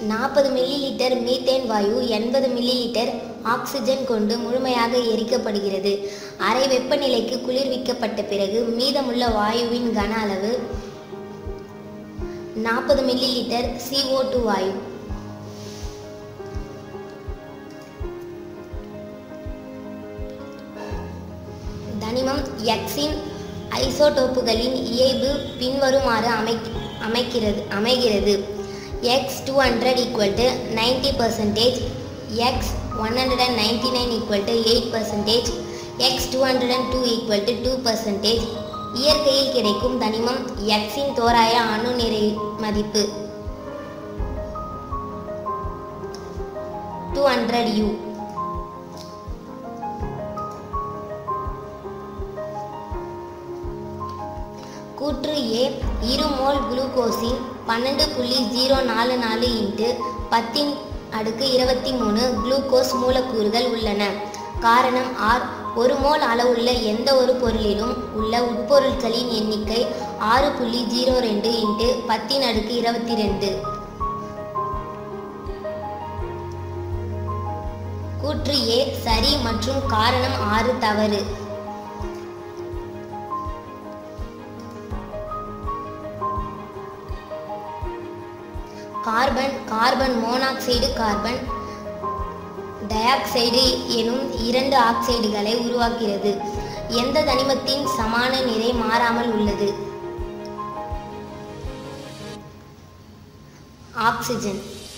நாற்பது milli litre methane வாயு எண்பது milli litre oxygen கொண்டு முழுமையாக எரிக்கப்படுகிறது அறை வெப்பநிலைக்கு குளிர்விக்கப்பட்ட பிறகு மீதமுள்ள வாயுவின் கன அளவு நாற்பது மில்லி லிட்டர் CO2 வாயு தனிமம் எக்ஸின் ஐசோடோப்புகளின் இயைபு பின்வருமாறு அமை அமைக்கிறது அமைகிறது X two hundred equal to ninety percentage X one hundred and ninety nine equal to eight percentage X two hundred and two equal to two percentage இயற்கையில் கிடைக்கும் தனிமம் எக்ஸின் தோராய அணு நிறை மதிப்பு டூ ஹண்ட்ரட் யூ கூற்று ஏ இரு மோல் குளுக்கோஸின் பன்னெண்டு புள்ளி ஜீரோ நாலு நாலு இன்ட்டு பத்தின் அடுக்கு இருபத்தி மூணு குளுக்கோஸ் மூலக்கூறுகள் உள்ளன காரணம் ஆர் ஒரு மோல் அளவுள்ள எந்த ஒரு பொருளிலும் உள்ள உட்பொருட்களின் எண்ணிக்கை ஆறு புள்ளி ஜீரோ ரெண்டு இன்ட்டு பத்தின் அடுக்கு இருபத்தி ரெண்டு கூற்று ஏ சரி மற்றும் காரணம் ஆறு தவறு carbon carbon monoxide carbon dioxide எனும் இரண்டு ஆக்சைடுகளை உருவாக்குகிறது எந்த தனிமத்தின் சமான நிறை மாறாமல் உள்ளது ஆக்சிஜன்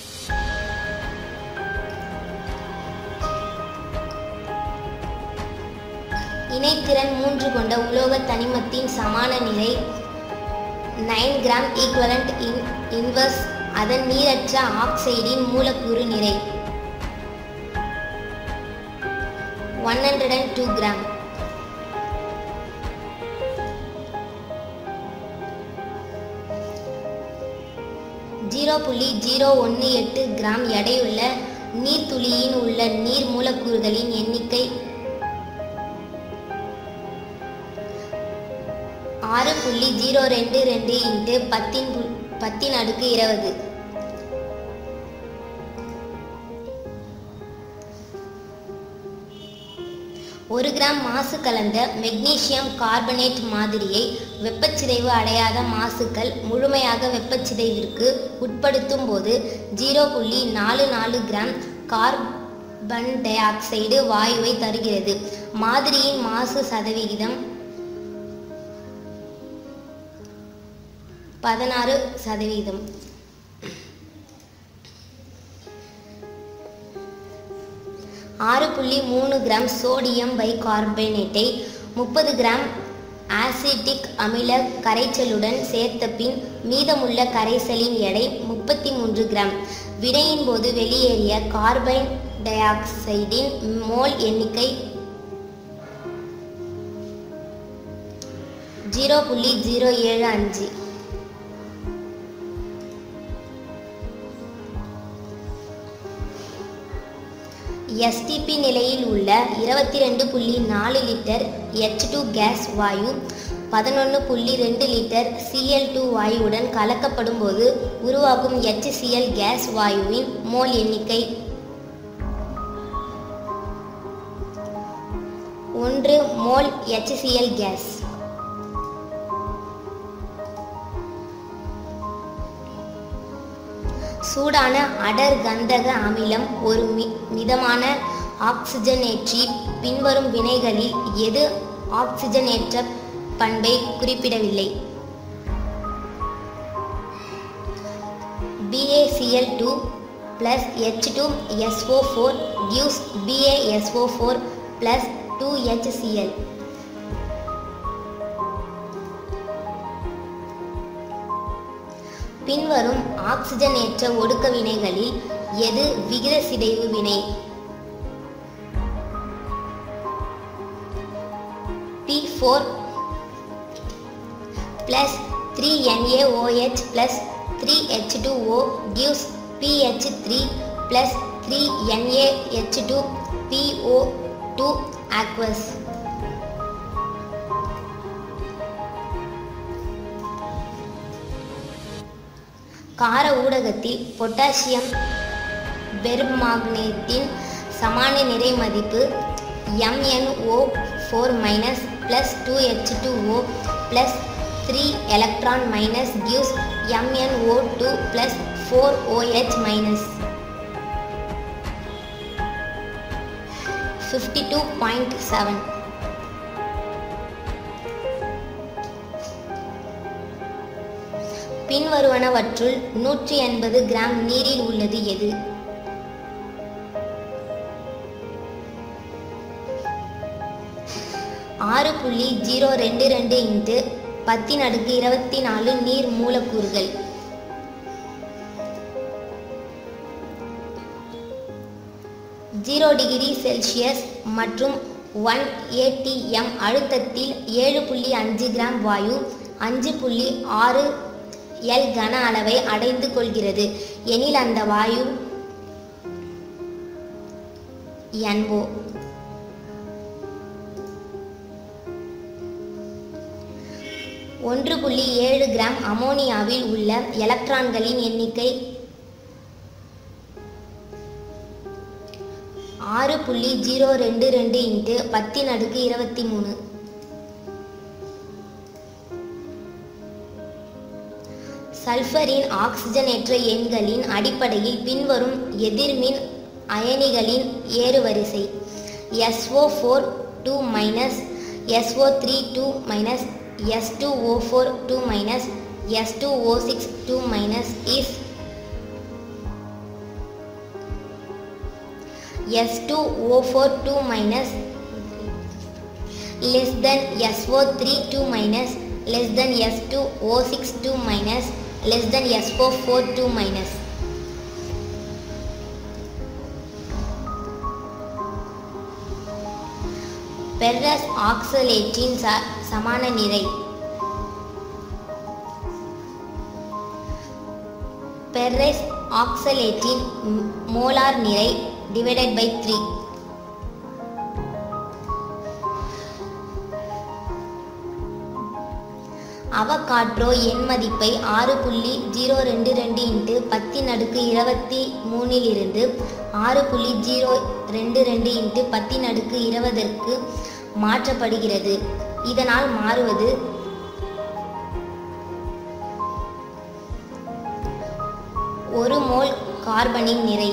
இணைத்திறன் மூன்று கொண்ட உலோக தனிமத்தின் சமான நிறை nine gram equivalent in inverse அதன் நீரற்ற ஆக்சைடின் மூலக்கூறு நிறை one hundred and two gram zero புள்ளி ஜீரோ ஒன்று எட்டு கிராம் எடையுள்ள நீர்த்துளியின் உள்ள நீர் மூலக்கூறுகளின் எண்ணிக்கை ஆறு புள்ளி ஜீரோ ரெண்டு ரெண்டு இன்ட்டு பத்தின் பு- பத்தின் அடுக்கு இருபது ஒரு கிராம் மாசு கலந்த மெக்னீசியம் கார்பனேட் மாதிரியை வெப்பச்சிதைவு அடையாத மாசுக்கள் முழுமையாக வெப்பச்சிதைவிற்கு உட்படுத்தும் போது ஜீரோ புள்ளி நாலு நாலு கிராம் கார்பன் டை ஆக்சைடு வாயுவை தருகிறது மாதிரியின் மாசு சதவிகிதம் பதினாறு சதவீதம் ஆறு புள்ளி மூணு கிராம் சோடியம் பைகார்பனேட்டை முப்பது கிராம் ஆசிட்டிக் அமில கரைச்சலுடன் சேர்த்த பின் மீதமுள்ள கரைசலின் எடை முப்பத்தி மூன்று கிராம் வினையின் போது வெளியேறிய கார்பன் டை ஆக்சைடின் மோல் எண்ணிக்கை ஜீரோ புள்ளி ஜீரோ ஏழு அஞ்சு எஸ்டிபி நிலையில் உள்ள இருபத்தி ரெண்டு புள்ளி நாலு லிட்டர் எச் டூ கேஸ் வாயு பதினொன்று புள்ளி ரெண்டு லிட்டர் சிஎல் டூ வாயுவுடன் கலக்கப்படும் போது உருவாகும் HCl கேஸ் வாயுவின் மோல் எண்ணிக்கை ஒன்று மோல் HCl கேஸ் சூடான அடர் கந்தக அமிலம் ஒரு மி மிதமான ஆக்சிஜனேற்றி பின்வரும் வினைகளில் எது ஆக்சிஜனேற்ற பண்பை குறிப்பிடவில்லை BaCl2 two plus H two S O four gives B A S O four plus two H C L பின்வரும் ஆக்சிஜனேற்ற ஒடுக்க வினைகளில் எது விகித சிதைவு வினை P four plus three NaOH plus three H two O gives P H three plus three NaH two P O two aqueous கார ஊடகத்தில் பொட்டாசியம் பெர்மாங்கனேட்டின் சமான நிறை மதிப்பு MnO four minus plus two H two O plus three electron minus gives MnO two plus four OH minus fifty two point seven பின்வருவனவற்றுள் நூற்றி எண்பது gram நீரில் உள்ளது எது ஆறு புள்ளி ஜீரோ ரெண்டு ரெண்டு இன்ட்டு பத்தின் அடுக்கு இருபத்தி நாலு நீர் மூலக்கூறுகள் ஜீரோ டிகிரி செல்சியஸ் மற்றும் ஒன் ஏடிஎம் அழுத்தத்தில் ஏழு புள்ளி அஞ்சு கிராம் வாயு அஞ்சு புள்ளி ஆறு எல் கன அளவை அடைந்து கொள்கிறது எனில் அந்த வாயு NO ஒன்று புள்ளி ஏழு கிராம் அமோனியாவில் உள்ள எலக்ட்ரான்களின் எண்ணிக்கை ஆறு புள்ளி ஜீரோ ரெண்டு ரெண்டு இன்ட்டு பத்தின் அடுக்கு இருபத்தி மூணு சல்ஃபரின் ஆக்சிஜனேற்ற எண்களின் அடிப்படையில் பின்வரும் எதிர்மின் அயனிகளின் ஏறுவரிசை SO four two minus SO three two minus S two O four two minus S two O six two minus is S two O four two minus less than SO3 2 minus less than S2 O6 2 minus less than SO4 2 minus ferrous ஆக்சலேட்டின் ச சமான நிறை ferrous ஆக்சலேட்டின் molar நிறை divided by three Avogadro எண் மதிப்பை ஆறு புள்ளி ஜீரோ ரெண்டு ரெண்டு இன்ட்டு பத்தின் அடுக்கு இருபத்தி மூணிலிருந்து ஆறு புள்ளி ஜீரோ ரெண்டு ரெண்டு இன்ட்டு பத்தின் அடுக்கு இருபதற்கு மாற்றப்படுகிறது இதனால் மாறுவது ஒரு மோல் கார்பனின் நிறை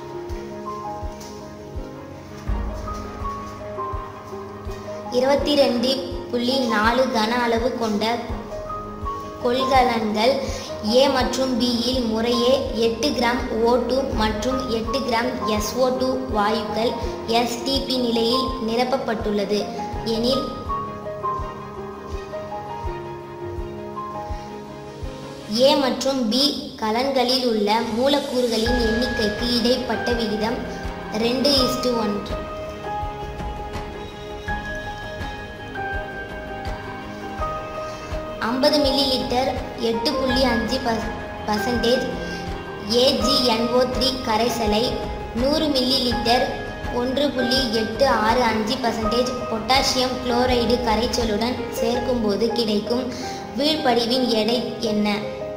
இருபத்தி ரெண்டு புள்ளி நாலு கன அளவு கொண்ட கொள்கலன்கள் ஏ மற்றும் பியில் முறையே எட்டு கிராம் ஓ டூ மற்றும் எட்டு கிராம் எஸ்ஓ டூ வாயுக்கள் எஸ்டிபி நிலையில் நிரப்பப்பட்டுள்ளது எனில் ஏ மற்றும் பி கலன்களில் உள்ள மூலக்கூறுகளின் எண்ணிக்கைக்கு இடைப்பட்ட விகிதம் ரெண்டு இஸ்டு ஒன்று ஐம்பது மில்லி லிட்டர் எட்டு புள்ளி அஞ்சு பர்சன்டேஜ் ஏஜிஎன்ஓ த்ரீ கரைசலை நூறு மில்லி லிட்டர் ஒன்று புள்ளி எட்டு ஆறு அஞ்சு பர்சன்டேஜ் பொட்டாசியம் குளோரைடு கரைச்சலுடன் சேர்க்கும்போது கிடைக்கும் வீழ்படிவின் எடை என்ன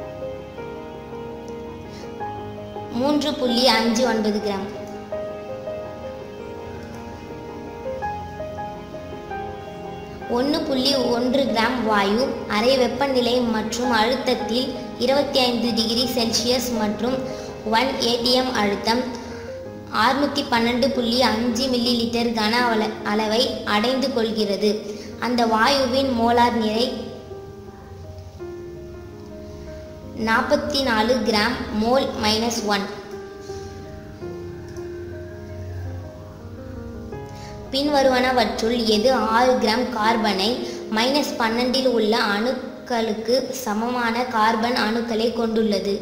மூன்று புள்ளி அஞ்சு ஒன்பது கிராம் ஒன்று புள்ளி ஒன்று கிராம் வாயு அறை வெப்பநிலை மற்றும் அழுத்தத்தில் இருபத்தி ஐந்து டிகிரி செல்சியஸ் மற்றும் ஒன் ஏடிஎம் அழுத்தம் ஆறுநூற்றி பன்னெண்டு புள்ளி அஞ்சு மில்லி லிட்டர் கன அள அளவை அடைந்து கொள்கிறது அந்த வாயுவின் மோலார் நிறை நாற்பத்தி நாலு கிராம் மோல் மைனஸ் ஒன் பின்வருவனவற்றுள் எது ஆறு கிராம் கார்பனை மைனஸ் பன்னெண்டில் உள்ள அணுக்களுக்கு சமமான கார்பன் அணுக்களை கொண்டுள்ளது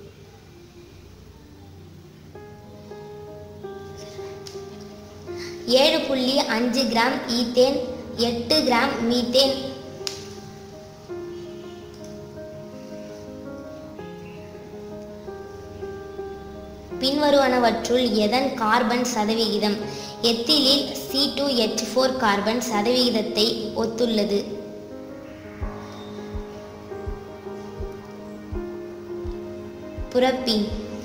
ஏழு புள்ளி அஞ்சு கிராம் ஈத்தேன் எட்டு கிராம் மீத்தேன் பின்வருவனவற்றுள் எதன் கார்பன் சதவிகிதம் எத்திலில் C two H four carbon சதவிகிதத்தை ஒத்துள்ளது புறப்பீன்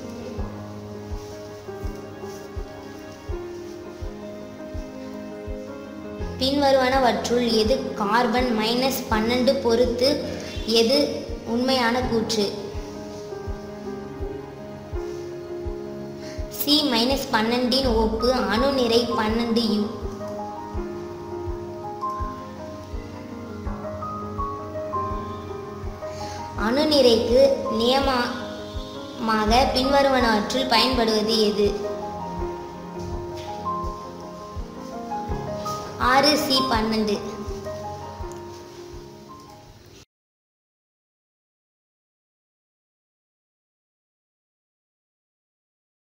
பின்வருவனவற்றுள் எது கார்பன் மைனஸ் பன்னெண்டு பொறுத்து எது உண்மையான கூற்று சி மைனஸ் பன்னெண்டின் ஒப்பு அணு நிறை பன்னெண்டு யு அணு நிறைக்கு நியமமாக பின்வருவனவற்றுள் பயன்படுவது எது ஆறு சி பன்னெண்டு